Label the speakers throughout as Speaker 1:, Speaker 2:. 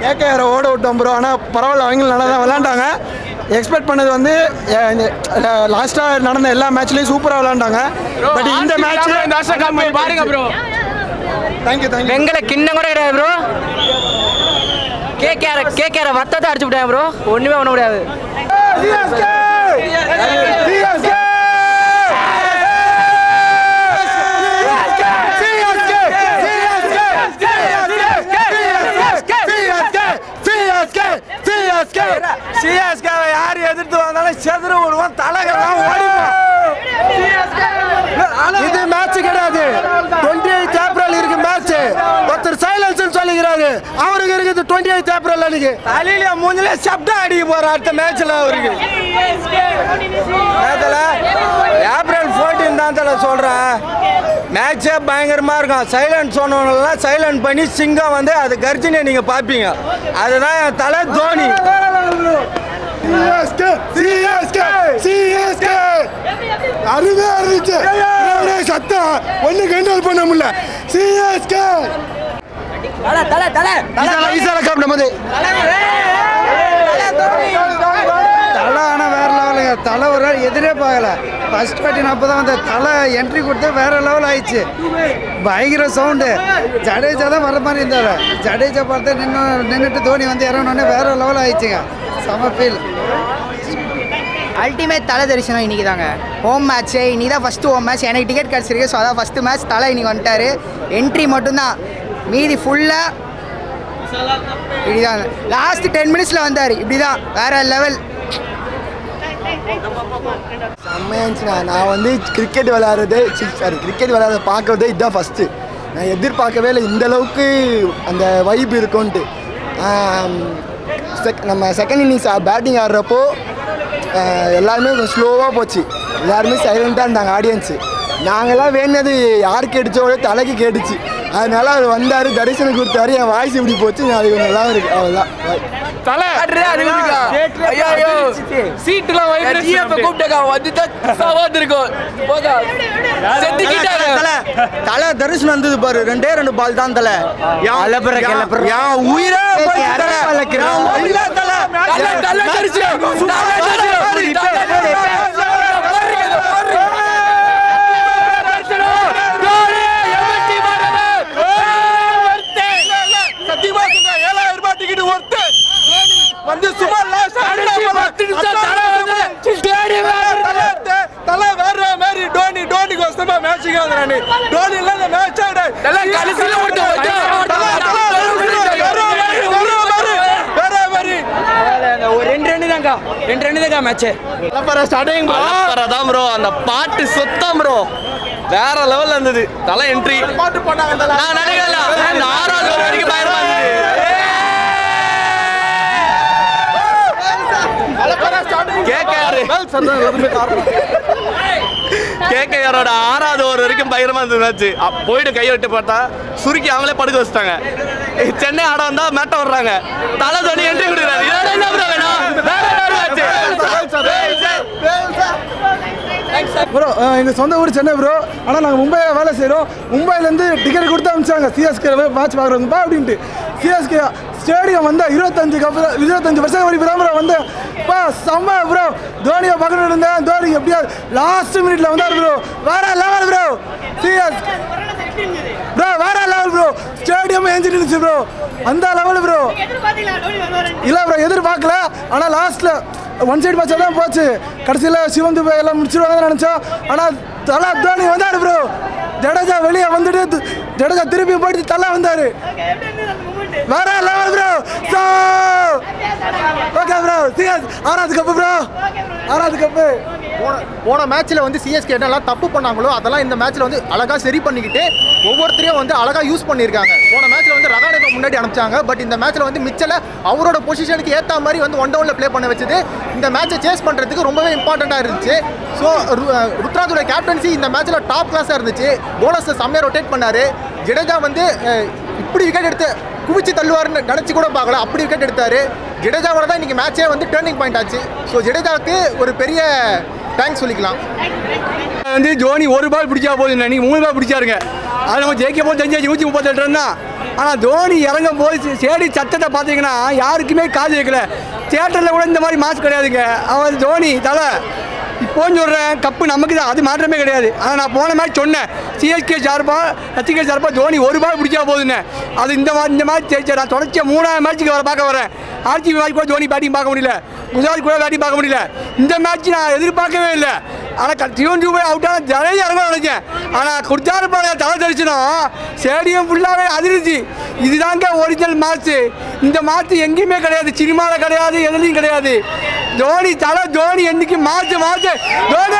Speaker 1: கேகேஆரை ஓட விட்டோம் ப்ரோ ஆனால் பரவாயில்ல அவங்க நல்லா தான் விளாண்டாங்க எக்ஸ்பெக்ட் பண்ணது வந்து லாஸ்ட்டாக நடந்த எல்லா மேட்ச்லேயும் சூப்பராக விளாண்டாங்க பட் இந்த மேட்ச்
Speaker 2: பாருங்க ப்ரோ
Speaker 1: தேங்க்யூ தேங்க்யூ
Speaker 2: வெங்கல கிண்ணம் கூட கிடையாது ப்ரோ கேகேஆர் கேகேஆர் வத்தத்தை அடிச்சு விட்டாங்க ப்ரோ ஒண்ணுமே பண்ண முடியாது
Speaker 3: சிஎஸ்கேவை யார் எதிர்த்து வந்தாலும் செதுரு விடுவோம் தலைகள்லாம் ஓடிப்போம் இது மேட்ச் கிடையாது டுவெண்ட்டி எயிட் ஏப்ரல் இருக்கு மேட்ச் ஒருத்தர் சைலன்ஸ் சொல்லிக்கிறாரு அவருக்கு இருக்குது டுவெண்ட்டி எயிட் ஏப்ரல் அன்னைக்கு தலையில மூஞ்சில சப்டம் அடிக்க போற அடுத்த மேட்ச்ல அவருக்கு நேத்துல ஏப்ரல் ஃபோர்டீன் தான் தல சொல்றேன் மேட்சே பயங்கரமா இருக்கும் சைலண்ட் சொன்னவங்களாம் சைலண்ட் பண்ணி சிங்கம் வந்து அது கர்ஜினை நீங்க பாப்பீங்க அதுதான் என் தலை தோனி சிஎஸ்கே சிஎஸ்கே சிஎஸ்கே அருமையா இருந்துச்சு ஒரே சத்தம் ஒண்ணு கண்ட்ரோல் பண்ண முடியல சிஎஸ்கே
Speaker 2: தலை தலை தலை
Speaker 3: ஈசால கப் நமது
Speaker 1: தலை ஆனால் வேறு லெவலுங்க தலை ஒரு நாள் எதிரே பார்க்கல ஃபர்ஸ்ட் பேட்டின் அப்போ தான் அந்த தலை என்ட்ரி கொடுத்து வேறு லெவல் ஆயிடுச்சு பயங்கர சவுண்டு ஜடேஜா தான் வர மாதிரி இருந்தார் ஜடேஜா பார்த்து நின்று நின்றுட்டு தோனி வந்து இறங்கினோடனே வேறு லெவல் ஆயிடுச்சுங்க செம ஃபீல்
Speaker 4: அல்டிமேட் தலை தரிசனம் இன்னைக்கு தாங்க ஹோம் மேட்ச்சு இன்னைக்கு தான் ஃபஸ்ட்டு ஹோம் மேட்ச் எனக்கு டிக்கெட் கிடச்சிருக்கு ஸோ அதான் ஃபஸ்ட்டு மேட்ச் தலை இன்னைக்கு வந்துட்டாரு என்ட்ரி மட்டும்தான் மீதி ஃபுல்லாக இப்படிதான் லாஸ்ட் டென் மினிட்ஸில் வந்தார் இப்படி தான் வேற லெவல்
Speaker 3: செம்மையா இருந்துச்சுண்ணா நான் வந்து கிரிக்கெட் விளையாடுறது சாரி கிரிக்கெட் விளையாடுறத பார்க்கறதே இதுதான் ஃபஸ்ட்டு நான் எதிர்பார்க்கவே இல்லை இந்த அளவுக்கு அந்த வைப் இருக்கும்ன்ட்டு ஆம், sec- நம்ம செகண்ட் இன்னிங்ஸ் பேட்டிங் ஆடுறப்போ ஆஹ், எல்லாருமே கொஞ்சம் ஸ்லோவாக போச்சு எல்லாருமே சைலண்ட்டாக இருந்தாங்க ஆடியன்ஸு நாங்கள்லாம் வேணுனது யார் கேட்டுச்சோ தலைக்கு கேட்டுச்சு அதனால அவர் வந்தார் தரிசனம் கொடுத்தாரு என் வாய்ஸ் இப்படி போச்சு நான் அது கொஞ்சம் நல்லா இருக்கு அவ்வளோதான்
Speaker 2: தலை ஐயோ ஐயோ சீட்டுலாம் வைப்ரேஷன் கூப்பிட்டக்கா வந்து சவாத் இருக்கும் போகா செத்துக்கிட்டாங்க
Speaker 3: தலை தலை தரிசனம் வந்தது பாரு ரெண்டே ரெண்டு பால் தான் தலை என் உயிரே போய் தலை. என் உயிரே தலை.
Speaker 2: தலை தலை தரிசனம் தலை தரிசனம்
Speaker 3: சத்தியமா சொல்றேன், ஏழாயிரம் ரூபாய் டிக்கெட் ஒருத்து. வந்து சும்மா last தலை தே- தலை வேற மாதிரி டோனி டோனிக்கு வசமா மேட்சுக்கு வந்தானே டோனி இல்ல இந்த மேட்ச் ஆடு
Speaker 2: தலை கடைசியில மட்டும் வச்சா.
Speaker 3: வேற மாதிரி
Speaker 2: ஒரு ரெண்டு ரெண்டு தான்க்கா ரெண்டு ரெண்டு தான்க்கா மேட்ச்
Speaker 3: ஸ்டார்டிங்
Speaker 5: தான் ப்ரோ அந்த பாட்டு சுத்தம் ப்ரோ வேற லெவல்ல இருந்தது தலை என்ட்ரி
Speaker 3: பாட்டு போட்டாங்க தலை
Speaker 5: நான் நினைக்கல அந்த ஆறாவது over வரைக்கும் பயங்கரமா இருந்தது கேகேஆர் கேகேஆரோட ஆறாவது ஓவர் வரைக்கும் பயங்கரமா இருந்தது மேட்ச் போயிட்டு கையை விட்டு பார்த்தா சுருக்கி அவங்களே படுக்க வச்சுட்டாங்க சென்னை ஆட வந்தா மேட்ட விடுறாங்க தலை தோனி என்ட்ரி கொடுக்குறாரு இதோட என்ன bro வேணும் வேற மேட்ச்
Speaker 1: ப்ரோ எங்கள் சொந்த ஊர் சென்னை ப்ரோ ஆனால் நாங்கள் மும்பையில் வேலை செய்கிறோம் மும்பைலேருந்து டிக்கெட் கொடுத்து அனுப்பிச்சாங்க சிஎஸ்கே மேட்ச் பார்க்குறவங்கப்பா அப்படின்ட்டு சிஎஸ்கே ஸ்டேடியம் வந்தால் இருபத்தஞ்சுக்கு அப்புறம் இருபத்தஞ்சு வருஷம் வரைக்கும் தான் ப்ரோ வந்தேன் பா செம்ம ப்ரோ தோனியை பார்க்கணுன்னு இருந்தேன் தோனி எப்படியா லாஸ்ட் மினிட்ல வந்தார் ப்ரோ வேற லெவல் ப்ரோ சிஎஸ் ப்ரோ வேற லெவல் ப்ரோ ஸ்டேடியம் ஏஞ்சிட்டு இருந்துச்சு ப்ரோ அந்த லெவல் ப்ரோ இல்லை ப்ரோ எதிர்பார்க்கல ஆனால் லாஸ்ட்டில் ஒன் சைடு மேட்சாக தான் போச்சு கடைசியில் சிவன் துபை எல்லாம் முடிச்சிருவாங்கன்னு நினச்சோம் ஆனால் தலா தோனி வந்தார் ப்ரோ ஜடேஜா வெளியே வந்துட்டு து- ஜடேஜா திருப்பி போயிட்டு தலா வந்தார் வேற level bro so okay bro CS ஆறாவது கப்பு ப்ரோ ஆறாவது கப்பு
Speaker 6: போன போன மேட்ச்சில் வந்து சிஎஸ்கே என்னெல்லாம் தப்பு பண்ணாங்களோ அதெல்லாம் இந்த மேட்ச்சில் வந்து அழகாக சரி பண்ணிக்கிட்டு ஒவ்வொருத்தரையும் வந்து அழகாக யூஸ் பண்ணியிருக்காங்க போன மேட்ச்சில் வந்து ரகானேவை முன்னாடி அனுப்பிச்சாங்க பட் இந்த மேட்ச்சில் வந்து மிச்சல அவரோட பொசிஷனுக்கு ஏற்ற மாதிரி வந்து ஒன் டவுனில் ப்ளே பண்ண வச்சது இந்த மேட்சை சேஸ் பண்ணுறதுக்கு ரொம்பவே இம்பார்ட்டண்ட்டாக இருந்துச்சு ஸோ ருத்ராஜோட கேப்டன்சி இந்த மேட்ச்சில் டாப் கிளாஸாக இருந்துச்சு போனஸை செம்மையாக ரொட்டேட் பண்ணார் ஜடேஜா வந்து அஹ், இப்படி விக்கெட் எடுத்து குவிச்சு தள்ளுவார்னு நினச்சி கூட பார்க்கல அப்படி விக்கெட் எடுத்தார் ஜடேஜாவோட தான் இன்னைக்கு மேட்சே வந்து டேர்னிங் பாயிண்ட் ஆச்சு ஸோ ஜடேஜாவுக்கு ஒரு பெரிய தேங்க்ஸ் சொல்லிக்கலாம்
Speaker 3: வந்து ஜோனி ஒரு பால் பிடிச்சா போதும் இன்னைக்கு மூணு பால் பிடிச்சாருங்க அது நம்ம ஜெயிக்க போது தெரிஞ்சு நூற்றி முப்பத்தெட்டு ரன் தான்
Speaker 7: ஆனால் தோனி இறங்கும் போது சேடி சத்தத்தை பார்த்தீங்கன்னா யாருக்குமே காது வைக்கல தியேட்டரில் கூட இந்த மாதிரி மாசு கிடையாதுங்க அவன் தோனி தலை இப்போன்னு சொல்கிறேன் கப்பு நமக்கு தான் அது மாற்றமே கிடையாது ஆனால் நான் போன மேட்ச் சொன்னேன் சிஎஸ்கே சார்பாக ரசிகர் சார்பாக தோனி ஒரு பால் பிடிச்சா போதுன்னு அது இந்த மாதிரி இந்த மேட்ச் ஜெயிச்சா நான் தொடர்ச்சியாக மூணாவது மேட்ச்சுக்கு வர பார்க்க வரேன் ஆர்சிபி மேட்ச் கூட தோனி பேட்டிங் பார்க்க முடியல குஜராத் கூட பேட்டிங் பார்க்க முடியல இந்த மேட்ச் நான் எதிர்பார்க்கவே இல்லை ஆனால் சிவன் ரூபாய் அவுட்டான ஜனேஜ் இறங்க நினைச்சேன் ஆனால் குடிச்சாரு பாருங்க தலை தெரிச்சினோம் ஸ்டேடியம் ஃபுல்லாகவே அதிர்ச்சி இதுதாங்க ஒரிஜினல் மேட்ச் இந்த மேட்ச் எங்கேயுமே கிடையாது சினிமாவில் கிடையாது எதுலையும் கிடையாது தோனி தலை தோனி என்னைக்கு மாற்று மாற்று தோனி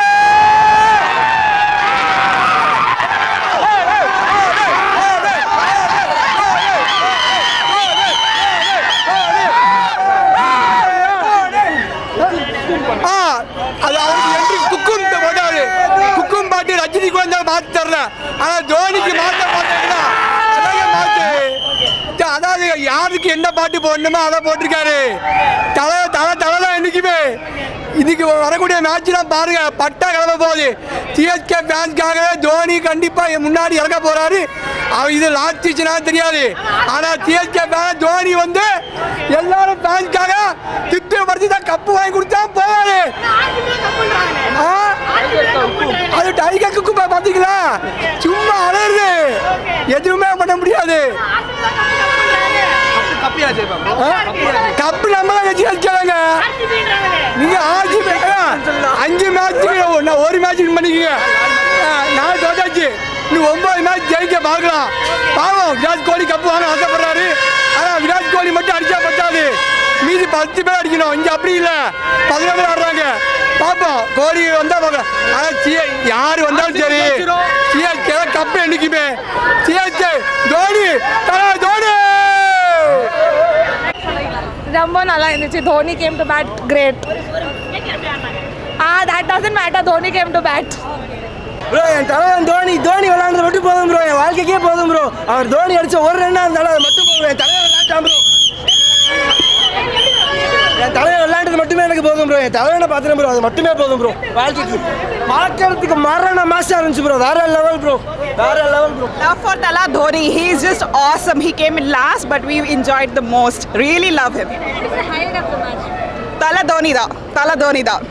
Speaker 7: ஆ அது அவருக்கு என்று குக்கும் போட்டாரு குக்கும் பாட்டு ரஜினி கூட இருந்தாலும் மாற்றி தரல ஆனால் தோனிக்கு மாற்ற மாட்டேங்கிறா அதாங்க மாற்று த- அதாவது யாருக்கு என்ன பாட்டு போடணுமோ அதை போட்டிருக்காரு தலை தலை தலை தான் என்றைக்குமே இன்னைக்கு வரக்கூடிய மேட்ச்லாம் பாருங்க பட்டா கிளம்ப போகுது சிஎஸ்கே ஃபேன்ஸ்க்காகவே தோனி கண்டிப்பாக முன்னாடி இறங்க போறாரு அவர் இது லாஸ்ட் சீசனா தெரியாது ஆனால் சிஎஸ்கே ஃபேன் தோனி வந்து எல்லாரும் ஃபேன்ஸ்க்காக திட்டப்படுத்தி தான் கப்பு வாங்கி கொடுத்தா போவாரு ஆ? அது டைகர் குக்கு பாத்தீங்களா சும்மா அலருது எதுவுமே பண்ண முடியாது ஆ? கப்பு நம்ம தான் வச்சு வச்சுக்கிறாங்க நீங்க ஆர்ஜி அஞ்சு மேட்ச் நான் ஒரு மேட்ச் வின் பண்ணிக்கங்க ஆ, நான் தோத்தாச்சு இன்னும் ஒன்பது மேட்ச் ஜெயிக்க பார்க்கலாம் பாவம் விராட் கோலி கப்பு வாங்க ஆசைப்படுறாரு ஆனா விராட் கோலி மட்டும் அடிச்சா பத்தாது மீதி பத்து பேர் அடிக்கணும் இங்க அப்படி இல்ல பதினொன்று பேர் ஆடுறாங்க பாப்போம் கோலி வந்தா பார்க்கலாம் ஆனா சி- யாரு வந்தாலும் சரி சிஎஸ்கே கப்பு என்னைக்குமே சிஎஸ்கே தோனி தலா தோனி
Speaker 8: ரொம்ப நல்லா இருந்துச்சு Dhoni came to bat great ah that doesn't matter Dhoni came to bat
Speaker 9: bro என் தலைவன் தோனி தோனி விளாண்டது மட்டும் போதும் ப்ரோ என் வாழ்க்கைக்கே போதும் ப்ரோ அவர் தோனி அடிச்ச ஒரு ரன்னா இருந்தாலும் அது மட்டும் போதும் என் தலைவன் விளாண்டான் ப்ரோ என் தலைவன் விளாண்டது மட்டுமே எனக்கு போதும் ப்ரோ என் தலைவனை பார்த்துறேன் ப்ரோ அது மட்டுமே போதும் ப்ரோ வாழ்க்கைக்கு பார்க்கறதுக்கு மரண மாசம் இருந்துச்சு ப்ரோ வேற லெவல் ப்ரோ வேற level bro
Speaker 10: Love for Tala Dhoni. He is just awesome. He came in last, but we enjoyed the most. Really love him. Tala Dhoni da. Tala Dhoni da.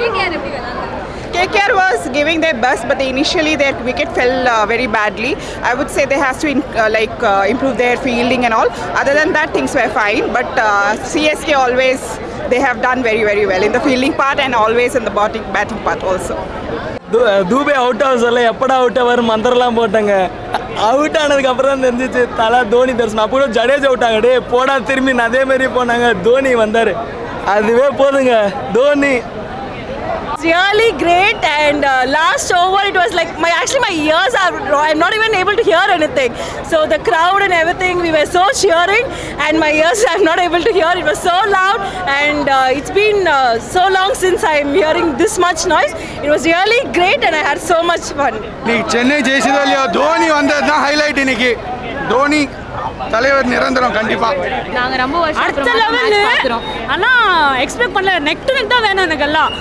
Speaker 10: KKR was giving their best, but they initially their wicket fell uh, very badly. I would say they have to in, uh, like uh, improve their fielding and all. Other than that, things were fine. But uh, CSK always they have done very very well in the fielding part and always in the batting batting part also.
Speaker 9: Dube out ஆக சொல்ல எப்படா out ஆவார் மந்திரம்லாம் போட்டாங்க out ஆனதுக்கு அப்புறம் தான் தெரிஞ்சிச்சு தலா தோனி தரிசனம் அப்போ கூட ஜடேஜா விட்டாங்க டே போடா திரும்பி அதே மாதிரி போனாங்க தோனி வந்தார் அதுவே போதுங்க Dhoni
Speaker 8: really great and uh, last over it was like my actually my ears are I'm not even able to hear anything so the crowd and everything we were so cheering and my ears I'm not able to hear it was so loud and uh, it's been uh, so long since I'm hearing this much noise it was really great and I had so much fun
Speaker 1: இன்னைக்கு சென்னை ஜெயிச்சதோ இல்லையோ தோனி வந்தது தான் highlight இன்னைக்கு தோனி தலைவர் நிரந்தரம் கண்டிப்பா
Speaker 8: நாங்க ரொம்ப வருஷம் அடுத்த லெவல் ஆனா எக்ஸ்பெக்ட் பண்ணல நெக் டு நெக் தான் வேணும் எனக்கு எல்லாம்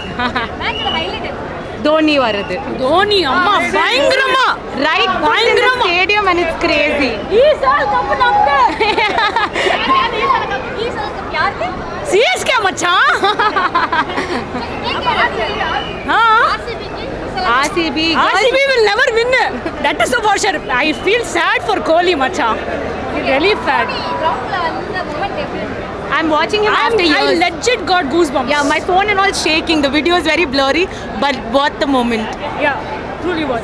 Speaker 8: தோனி வருது தோனி அம்மா பயங்கரமா ரைட் பயங்கரமா ஸ்டேடியம் அண்ட் இட்ஸ் கிரேசி ஈசால் கப் நம்தே சிஎஸ்கே மச்சான் RCB RCB will never win. That is for sure. I feel sad for Kohli, macha. Really sad. I'm watching him after years. I legit got goosebumps. Yeah, my phone and all shaking. The video is very blurry, but worth the moment. Yeah, truly worth.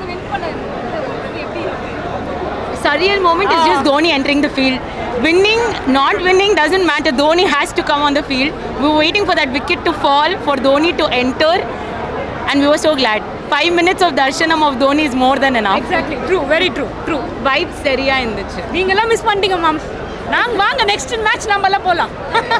Speaker 8: surreal moment is just Dhoni entering the field. Winning, not winning doesn't matter. Dhoni has to come on the field. We were waiting for that wicket to fall, for Dhoni to enter, and we were so glad. Five minutes of darshanam of Dhoni is more than enough. Exactly, true, very true, true. Vibes சரியா இருந்துச்சு நீங்களாம் miss பண்ணிட்டீங்க ma'am நாங்க வாங்க next match நம்மலாம் போலாம்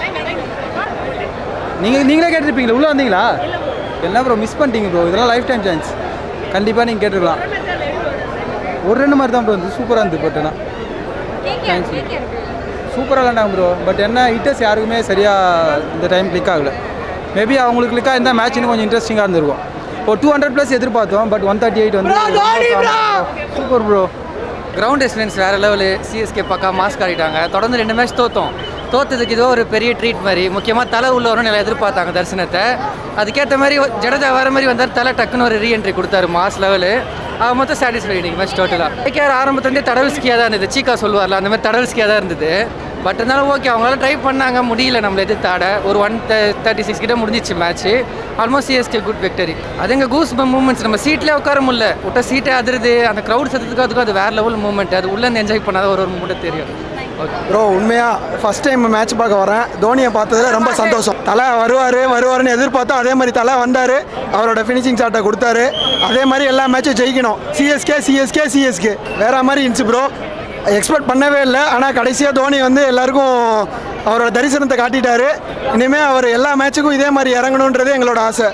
Speaker 11: நீங்கள் நீங்களே கேட்டிருப்பீங்களா உள்ளே வந்தீங்களா என்ன ப்ரோ மிஸ் பண்ணிட்டீங்க ப்ரோ இதெல்லாம் லைஃப் டைம் சான்ஸ் கண்டிப்பாக நீங்கள் கேட்டுருக்கலாம் ஒரு ரெண்டு மாதிரி தான் ப்ரோ வந்து சூப்பராக இருந்து பட் ஆனால் தேங்க்ஸ் சூப்பராக விளாண்டாங்க ப்ரோ பட் என்ன ஹிட்டர்ஸ் யாருக்குமே சரியாக இந்த டைம் கிளிக் ஆகல மேபி அவங்களுக்கு கிளிக்காக இருந்தால் மேட்ச் இன்னும் கொஞ்சம் இன்ட்ரெஸ்டிங்காக இருந்திருக்கும் இப்போ டூ ஹண்ட்ரட் ப்ளஸ் எதிர்பார்த்தோம் பட் ஒன் தேர்ட்டி எயிட் வந்து சூப்பர் ப்ரோ கிரவுண்ட் எக்ஸ்பீரியன்ஸ் வேறு லெவலு சிஎஸ்கே பக்கா மாஸ்க் ஆடிட்டாங்க தொடர்ந்து ரெண்டு மேட்ச் தோத்தோம் தோத்ததுக்கு இதோ ஒரு பெரிய ட்ரீட் மாதிரி முக்கியமாக தலை உள்ள வரும்னு எல்லாம் எதிர்பார்த்தாங்க தரிசனத்தை அதுக்கேற்ற மாதிரி ஜடேஜா வர மாதிரி வந்தார் தலை டக்குன்னு ஒரு ரீஎன்ட்ரி கொடுத்தாரு மாஸ் லெவலு அவன் மொத்தம் சாட்டிஸ்ஃபை இன்னைக்கு மேட்ச் டோட்டலாக கேஆர் ஆரம்பத்துலேருந்தே தடவல்ஸ்கியாக தான் இருந்தது சீக்கா சொல்லுவார்ல அந்த மாதிரி தடவல்ஸ்கியாக தான் இருந்தது பட் இருந்தாலும் ஓகே அவங்களால ட்ரை பண்ணாங்க முடியல நம்மளை எதிர்த்தாட ஒரு ஒன் தேர்ட்டி சிக்ஸ் கிட்ட முடிஞ்சிச்சு match almost CSK good victory அது எங்கள் கூஸ் மூமெண்ட்ஸ் நம்ம சீட்லேயே உட்கார முடியல விட்ட சீட்டே அதிருது அந்த க்ரௌட் சத்தத்துக்கு அதுக்கும் அது வேறு லெவல் மூமெண்ட் அது உள்ளே என்ஜாய் பண்ணாத ஒரு ஒரு மூமெண்ட் தெரியும்
Speaker 1: ப்ரோ உண்மையாக ஃபஸ்ட் டைம் மேட்ச் பார்க்க வரேன் தோனியை பார்த்ததுல ரொம்ப சந்தோஷம் தலை வருவார் வருவாருன்னு எதிர்பார்த்தோம் அதே மாதிரி தலை வந்தார் அவரோட ஃபினிஷிங் ஷாட்டை கொடுத்தாரு அதே மாதிரி எல்லா மேட்சும் ஜெயிக்கணும் சிஎஸ்கே சிஎஸ்கே சிஎஸ்கே வேற மாதிரி இருந்துச்சு ப்ரோ எக்ஸ்பெக்ட் பண்ணவே இல்லை ஆனால் கடைசியாக தோனி வந்து எல்லாருக்கும் அவரோட தரிசனத்தை காட்டிட்டாரு இனிமேல் அவர் எல்லா மேட்சுக்கும் இதே மாதிரி இறங்கணுன்றது எங்களோட ஆசை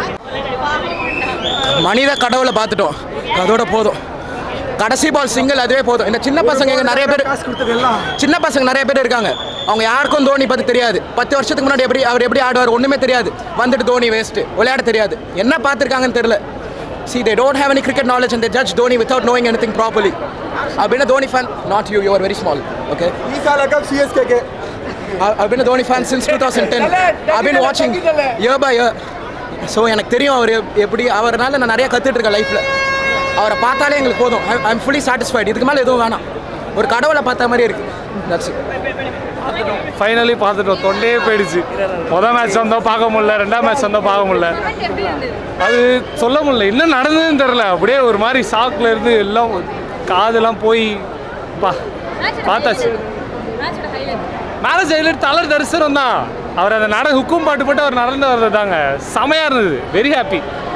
Speaker 2: மனித கடவுளை பார்த்துட்டோம் அதோட போதும் கடைசி பால் சிங்கிள் அதுவே போதும் இந்த சின்ன பசங்க இங்க நிறைய பேர் சின்ன பசங்க நிறைய பேர் இருக்காங்க அவங்க யாருக்கும் தோனி பற்றி தெரியாது பத்து வருஷத்துக்கு முன்னாடி எப்படி அவர் எப்படி ஆடுவார் ஒன்றுமே தெரியாது வந்துட்டு தோனி வேஸ்ட்டு விளையாட தெரியாது என்ன பார்த்துருக்காங்கன்னு தெரியல See, they don't have any cricket knowledge and they judge Dhoni without knowing anything properly. I've been a Dhoni fan, not you, you are very small, okay?
Speaker 1: CSK
Speaker 2: I- I've been a Dhoni fan since 2010. I've been watching year by year. So எனக்கு தெரியும் அவர் எப்- எப்படி அவர்னால நான் நிறைய கற்றுட்டு இருக்கேன் லைஃப்பில் அவரை பார்த்தாலே எங்களுக்கு போதும் ஐ எம் ஃபுல்லி சாட்டிஸ்ஃபைடு இதுக்கு மேலே எதுவும் வேணாம் ஒரு கடவுளை பார்த்த மாதிரி இருக்கு தட்ஸ்
Speaker 12: ஃபைனலி பார்த்துட்டோம் தொண்டையே போயிடுச்சு மொதல் மேட்ச் வந்தோம் பார்க்க முடியல ரெண்டாம் மேட்ச் வந்தோம் பார்க்க முடியல அது சொல்ல முடியல என்ன நடந்ததுன்னு தெரில அப்படியே ஒரு மாதிரி ஷாக்ல இருந்து எல்லாம் காதெல்லாம் போய் பா பார்த்தாச்சு மேரேஜ் ஹைலைட் தலர் தரிசனம் தான் அவர் அந்த நட ஹுக்கும் பாட்டு போட்டு அவர் நடந்து வர்றது தாங்க செமையாக இருந்தது வெரி ஹாப்பி